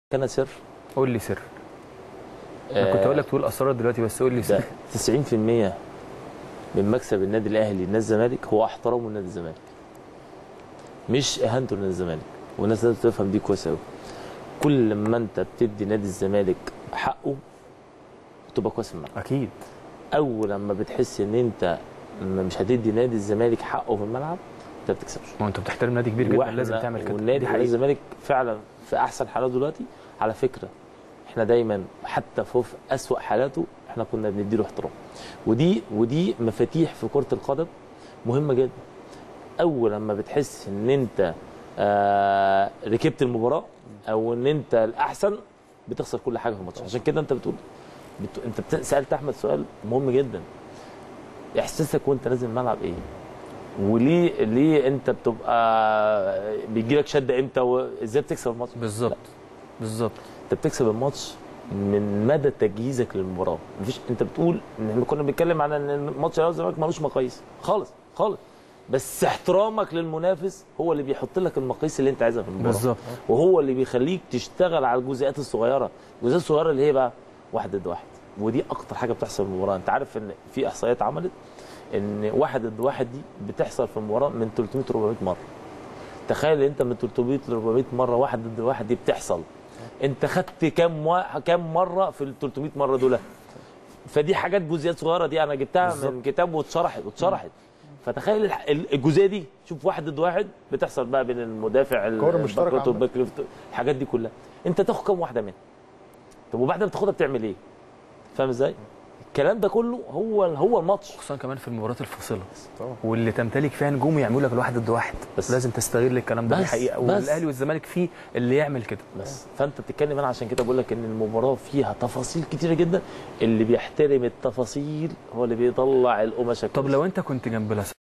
كان سر قول لي سر انا كنت هقول لك تقول اسرار دلوقتي بس قول لي ده سر 90% من مكسب النادي الاهلي لنادي الزمالك هو احترامه لنادي الزمالك مش اهانته لنادي الزمالك والناس لازم تفهم دي كويس قوي كل ما انت بتدي نادي الزمالك حقه تبقى كويس في الملعب اكيد اول لما بتحس ان انت م- مش هتدي نادي الزمالك حقه في الملعب انت ما بتكسبش ما انت بتحترم نادي كبير جدا واحنا- لازم تعمل كده والنادي دي نادي حقيقة. الزمالك فعلا في احسن حالاته دلوقتي على فكره احنا دايما حتى في في اسوأ حالاته احنا كنا بنديله احترام ودي ودي مفاتيح في كره القدم مهمه جدا اول لما بتحس ان انت آه ركبت المباراه او ان انت الاحسن بتخسر كل حاجه في الماتش عشان كده انت بتقول بت... انت بت... سالت احمد سؤال مهم جدا احساسك وانت نازل الملعب ايه وليه ليه انت بتبقى بيجي لك شد امتى وازاي بتكسب الماتش بالظبط بالظبط انت بتكسب الماتش من مدى تجهيزك للمباراه مفيش انت بتقول ان احنا كنا بنتكلم عن ان الماتش الاهلي والزمالك ملوش مقاييس خالص خالص بس احترامك للمنافس هو اللي بيحط لك المقاييس اللي انت عايزها في المباراه بالظبط وهو اللي بيخليك تشتغل على الجزئيات الصغيره الجزئيات الصغيره اللي هي بقى واحد ضد واحد ودي اكتر حاجه بتحصل في المباراه انت عارف ان في احصائيات عملت ان واحد ضد واحد دي بتحصل في المباراه من 300 400 مره تخيل انت من 300 ل 400 مره واحد ضد واحد دي بتحصل انت خدت كام وا... كام مره في ال 300 مره دول فدي حاجات جزئيات صغيره دي انا جبتها من بالظبط. كتاب واتشرحت واتشرحت فتخيل الح- ال- الجزئيه دي شوف واحد ضد واحد بتحصل بقى بين المدافع كور مشتركة الباك رايت عامة. والباك ليفت الحاجات دي كلها انت تاخد كام واحده منها طب وبعد ما تاخدها بتعمل ايه فاهم ازاي الكلام ده كله هو هو الماتش خصوصا كمان في المباريات الفاصله طبعا. واللي تمتلك فيها نجوم يعملوا لك الواحد ضد واحد بس. لازم تستغل الكلام ده دي بس- حقيقه بس. والاهلي والزمالك فيه اللي يعمل كده بس فانت بتتكلم انا عشان كده بقول لك ان المباراه فيها تفاصيل كتيره جدا اللي بيحترم التفاصيل هو اللي بيطلع القماشه طب لو انت كنت جنب لاسارتي